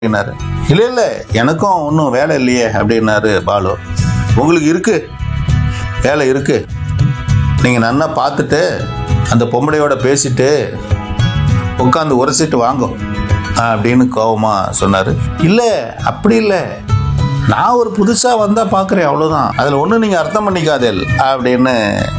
அப்படின்னாரு இல்லை இல்லை எனக்கும் ஒன்றும் வேலை இல்லையே அப்படின்னாரு பாலு உங்களுக்கு இருக்கு வேலை இருக்கு நீங்கள் நன்னா பார்த்துட்டு அந்த பொம்பளையோட பேசிட்டு உட்காந்து உரசிட்டு வாங்க அப்படின்னு கோபமாக சொன்னார் இல்லை அப்படி இல்லை நான் ஒரு புதுசாக வந்தால் பார்க்குறேன் அவ்வளோதான் அதில் ஒன்றும் நீங்கள் அர்த்தம் பண்ணிக்காதேல் அப்படின்னு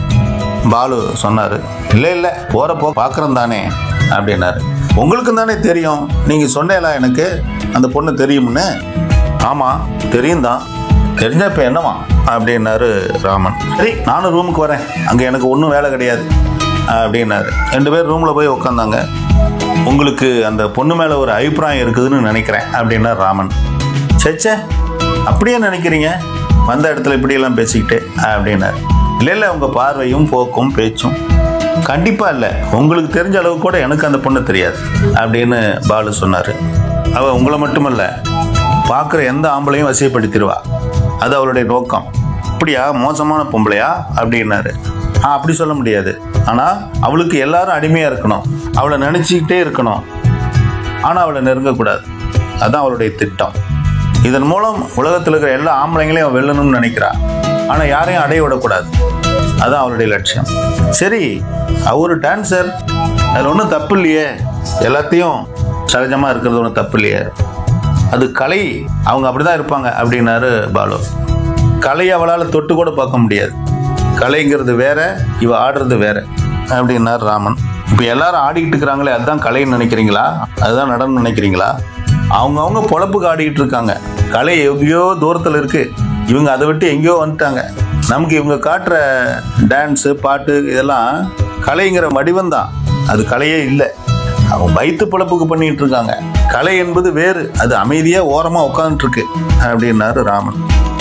பாலு சொன்னார் இல்லை இல்லை போகிறப்போ பார்க்குறேன் தானே அப்படின்னாரு உங்களுக்கு தானே தெரியும் நீங்கள் சொன்னேலா எனக்கு அந்த பொண்ணு தெரியும்னு ஆமாம் தெரியும் தான் தெரிஞ்ச இப்போ என்னவா அப்படின்னாரு ராமன் சரி நானும் ரூமுக்கு வரேன் அங்கே எனக்கு ஒன்றும் வேலை கிடையாது அப்படின்னாரு ரெண்டு பேர் ரூமில் போய் உட்காந்தாங்க உங்களுக்கு அந்த பொண்ணு மேலே ஒரு அபிப்பிராயம் இருக்குதுன்னு நினைக்கிறேன் அப்படின்னார் ராமன் சேச்சே அப்படியே நினைக்கிறீங்க வந்த இடத்துல இப்படியெல்லாம் பேசிக்கிட்டு அப்படின்னாரு இல்லை இல்லை உங்கள் பார்வையும் போக்கும் பேச்சும் கண்டிப்பாக இல்லை உங்களுக்கு தெரிஞ்ச அளவு கூட எனக்கு அந்த பொண்ணு தெரியாது அப்படின்னு பாலு சொன்னார் அவள் உங்களை மட்டுமல்ல பார்க்குற எந்த ஆம்பளையும் வசியப்படுத்திடுவா அது அவளுடைய நோக்கம் அப்படியா மோசமான பொம்பளையா அப்படின்னாரு ஆ அப்படி சொல்ல முடியாது ஆனால் அவளுக்கு எல்லாரும் அடிமையாக இருக்கணும் அவளை நினச்சிக்கிட்டே இருக்கணும் ஆனால் அவளை நெருங்கக்கூடாது அதான் அவளுடைய திட்டம் இதன் மூலம் உலகத்தில் இருக்கிற எல்லா ஆம்பளைங்களையும் அவன் வெல்லணும்னு நினைக்கிறா ஆனால் யாரையும் அடைய விடக்கூடாது அதான் அவளுடைய லட்சியம் சரி அவர் ஒரு டான்சர் அதில் ஒன்றும் தப்பு இல்லையே எல்லாத்தையும் சகஜமாக இருக்கிறது ஒன்றும் தப்பு இல்லையே அது கலை அவங்க அப்படிதான் இருப்பாங்க அப்படின்னாரு பாலு கலை அவளால் தொட்டு கூட பார்க்க முடியாது கலைங்கிறது வேற இவ ஆடுறது வேற அப்படின்னார் ராமன் இப்போ எல்லாரும் ஆடிக்கிட்டு இருக்கிறாங்களே அதுதான் கலைன்னு நினைக்கிறீங்களா அதுதான் நடனம் நினைக்கிறீங்களா அவங்க அவங்க பொழப்புக்கு ஆடிக்கிட்டு இருக்காங்க கலை எங்கேயோ தூரத்தில் இருக்கு இவங்க அதை விட்டு எங்கேயோ வந்துட்டாங்க நமக்கு இவங்க காட்டுற டான்ஸு பாட்டு இதெல்லாம் கலைங்கிற வடிவம் தான் அது கலையே இல்லை அவங்க வயிற்று பிழப்புக்கு பண்ணிட்டு இருக்காங்க கலை என்பது வேறு அது அமைதியாக ஓரமாக உட்காந்துட்டு இருக்கு அப்படின்னாரு ராமன்